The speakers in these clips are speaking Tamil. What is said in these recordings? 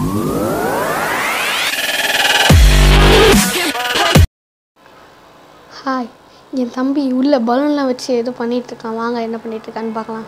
ஹாய் என் தம்பி உள்ள பலூன்லாம் வச்சு ஏதோ பண்ணிட்டு இருக்கான் வாங்க என்ன பண்ணிட்டு இருக்கான்னு பார்க்கலாம்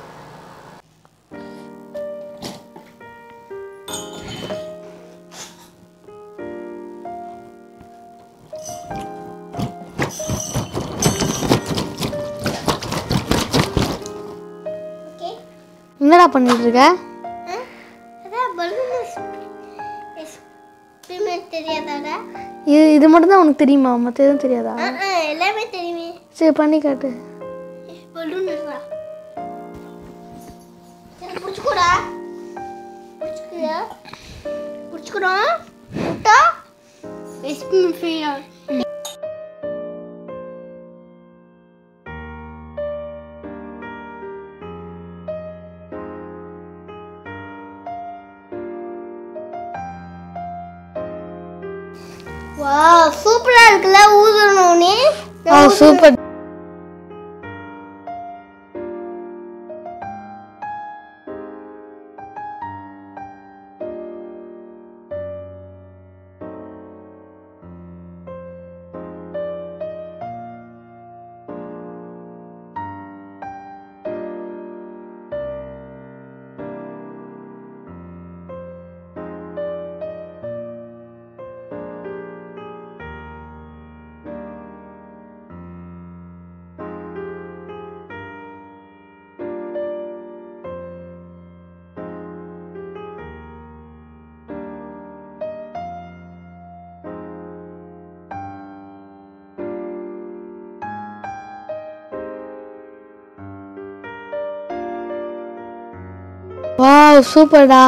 ஓகே என்னடா பண்ணிட்டு இருக்க அதான் பலூன் எக்ஸ்பிரிமெண்ட் தெரியாதாடா இது இது மட்டும் தான் உனக்கு தெரியுமா மற்ற எதுவும் தெரியாதா ஆ ஆ எல்லாமே தெரியுமே சரி பண்ணி காட்டு பலூன் இருக்கா எனக்கு பிடிச்சிக்கூடா பிடிச்சிக்கியா பிடிச்சிக்கிறோம் விட்டா எக்ஸ்பிரிமெண்ட் ஃப்ரீயா வா சூப்பரா இருக்குல்ல ஊதணும்னு ஆ சூப்பர் வாவ் சூப்பர்டா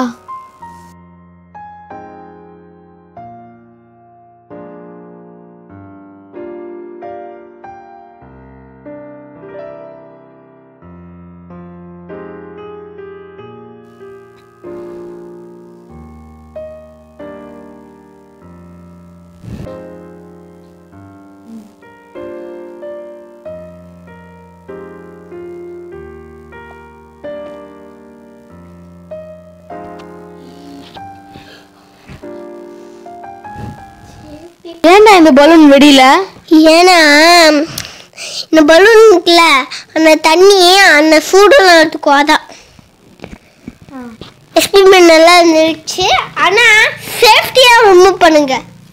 ஏன்டா இந்த பலூன் வெடியில ஏன்னா இந்த பலூன் இருக்குல்ல அந்த தண்ணி அந்த சூடுலத்துக்கு அதான் எக்ஸ்பிரிமெண்ட் நல்லா இருந்துச்சு ஆனால் சேஃப்டியாக ரிமூவ் பண்ணுங்க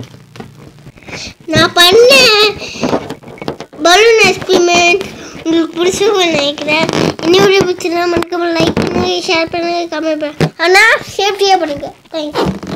நான் பண்ண பலூன் எக்ஸ்பிரிமெண்ட் உங்களுக்கு பிடிச்சிருக்கும்னு நினைக்கிறேன் இன்னொரு பிடிச்சிருந்தா மறக்காம லைக் பண்ணுங்க ஷேர் பண்ணுங்க கமெண்ட் பண்ணுங்க ஆனால் சேஃப்டியாக பண்ணுங்க தேங்க்யூ